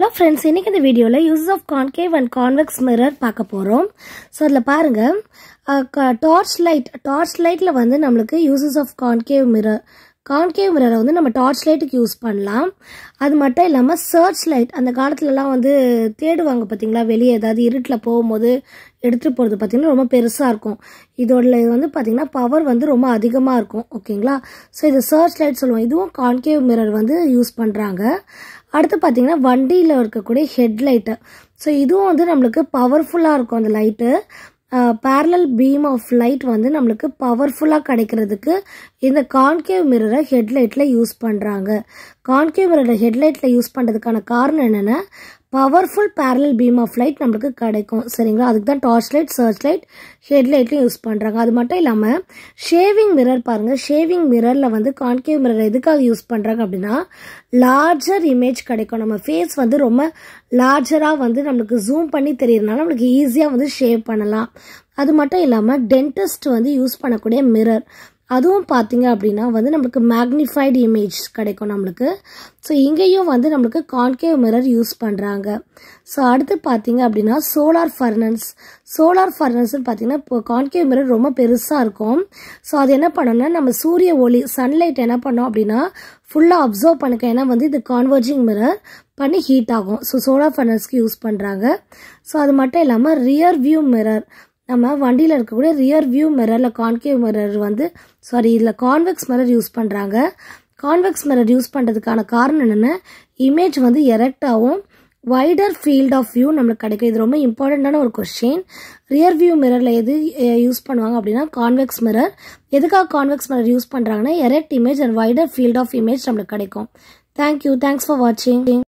hello friends இன்றைக்கி இந்த வீடியோவில் use of concave and convex mirror பார்க்க போகிறோம் ஸோ அதில் பாருங்கள் டார்ச் லைட் டார்ச் லைட்டில் வந்து நம்மளுக்கு uses of concave mirror concave மிரரை வந்து நம்ம டார்ச் லைட்டுக்கு யூஸ் பண்ணலாம் அது மட்டும் இல்லாமல் சர்ச் லைட் அந்த காலத்துலலாம் வந்து தேடுவாங்க பார்த்தீங்களா வெளியே ஏதாவது இருட்டில் போகும்போது எடுத்துகிட்டு போகிறது பார்த்திங்கன்னா ரொம்ப பெருசாக இருக்கும் இதோட இது வந்து பார்த்திங்கன்னா பவர் வந்து ரொம்ப அதிகமாக இருக்கும் ஓகேங்களா ஸோ இது சர்ச் லைட் சொல்லுவோம் இதுவும் கான்கேவ் மிரர் வந்து யூஸ் பண்ணுறாங்க அடுத்து பார்த்திங்கன்னா வண்டியில் இருக்கக்கூடிய ஹெட்லைட்டு ஸோ இதுவும் வந்து நம்மளுக்கு பவர்ஃபுல்லாக இருக்கும் அந்த light parallel beam of light வந்து நம்மளுக்கு பவர்ஃபுல்லாக கிடைக்கிறதுக்கு இந்த கான்கேவ் மிரரை ஹெட்லைட்டில் யூஸ் பண்ணுறாங்க கான்கேவ் மிரரை ஹெட்லைட்டில் யூஸ் பண்ணுறதுக்கான காரணம் என்னென்னா powerful parallel beam of light நம்மளுக்கு கிடைக்கும் சரிங்களா அதுக்கு தான் டார்ச் லைட் சர்ச் லைட் ஹெட்லைட்லையும் யூஸ் பண்ணுறாங்க அது மட்டும் இல்லாமல் ஷேவிங் மிரர் பாருங்கள் ஷேவிங் மிரரில் வந்து கான்கேவ் மிரர் எதுக்காக யூஸ் பண்ணுறாங்க அப்படின்னா லார்ஜர் இமேஜ் கிடைக்கும் நம்ம ஃபேஸ் வந்து ரொம்ப லார்ஜராக வந்து நம்மளுக்கு ஜூம் பண்ணி தெரியறதுனால நம்மளுக்கு ஈஸியாக வந்து ஷேவ் பண்ணலாம் அது மட்டும் இல்லாமல் டென்டிஸ்ட் வந்து யூஸ் பண்ணக்கூடிய மிரர் அதுவும் பார்த்தீங்க அப்படின்னா வந்து நம்மளுக்கு மேக்னிஃபைடு இமேஜ் கிடைக்கும் நம்மளுக்கு ஸோ இங்கேயும் வந்து நம்மளுக்கு கான்கேவ் மிரர் யூஸ் பண்ணுறாங்க ஸோ அடுத்து பார்த்தீங்க அப்படின்னா சோலார் ஃபர்னன்ஸ் சோலார் ஃபர்னன்ஸ்னு பார்த்தீங்கன்னா இப்போ கான்கேவ் மிரர் ரொம்ப பெருசாக இருக்கும் ஸோ அது என்ன பண்ணோம்னா நம்ம சூரிய ஒளி சன்லைட் என்ன பண்ணோம் அப்படின்னா ஃபுல்லாக அப்சர்வ் பண்ணிக்க ஏன்னா வந்து இது கான்வர்ஜிங் மிரர் பண்ணி ஹீட் ஆகும் ஸோ சோலார் ஃபர்னஸ்க்கு யூஸ் பண்ணுறாங்க ஸோ அது மட்டும் இல்லாமல் ரியர் வியூ மிரர் நம்ம வண்டியில் இருக்கக்கூடிய ரியர் வியூ மிரரில் கான்கேவ் மிரர் வந்து சாரி இதில் கான்வெக்ஸ் மிரர் யூஸ் பண்ணுறாங்க கான்வெக்ஸ் மிரர் யூஸ் பண்ணுறதுக்கான காரணம் என்னென்னா இமேஜ் வந்து எரெக்டாகவும் வைடர் ஃபீல்ட் ஆஃப் வியூ நம்மளுக்கு கிடைக்கும் இது ரொம்ப இம்பார்ட்டண்ட்டான ஒரு கொஸ்டின் ரியர் வியூ மிரரில் எது யூஸ் பண்ணுவாங்க அப்படின்னா கான்வெக்ஸ் மிரர் எதுக்காக கான்வெக்ஸ் மிரர் யூஸ் பண்ணுறாங்கன்னா erect image and wider field of image நம்மளுக்கு கிடைக்கும் தேங்க்யூ தேங்க்ஸ் ஃபார் வாட்சிங்